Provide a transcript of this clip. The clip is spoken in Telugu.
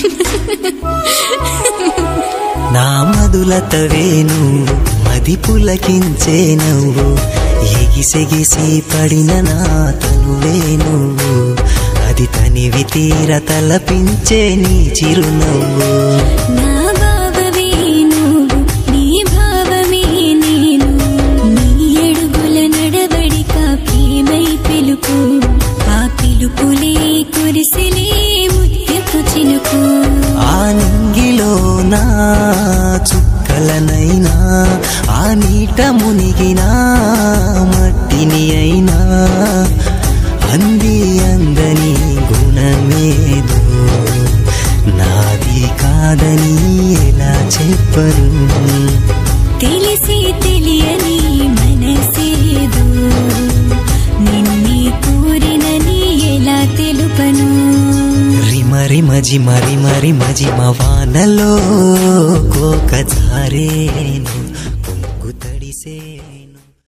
నా మధులతవేను మది పులకించే నువ్వు ఎగిసెగిసి పడిన నా తనువే నువ్వు అది తనివి తీర తలపించే నీ చిరునవ్వు నా భావమే నువ్వు నీ భావమే నేను నీ అడుగుల నడవడిక ప్రేమై పిలుపు ఆ పిలుపులే కురిసిలే ముత్యపు చినుకు ఆ నింగిలో నా చుక్కలనైనా ఆ నీట మునిగినా మట్టిని అయినా అంది అందని గుణమేదో నాది కాదని ఎలా చెప్పను తెలిసి తెలియని మనసేదో నిన్నే కోరినని ఎలా తెలుపను రిమ రిమ జిమ రిమ రిమ జిమ వానలో కోక జారేను కొంగు తడిసేను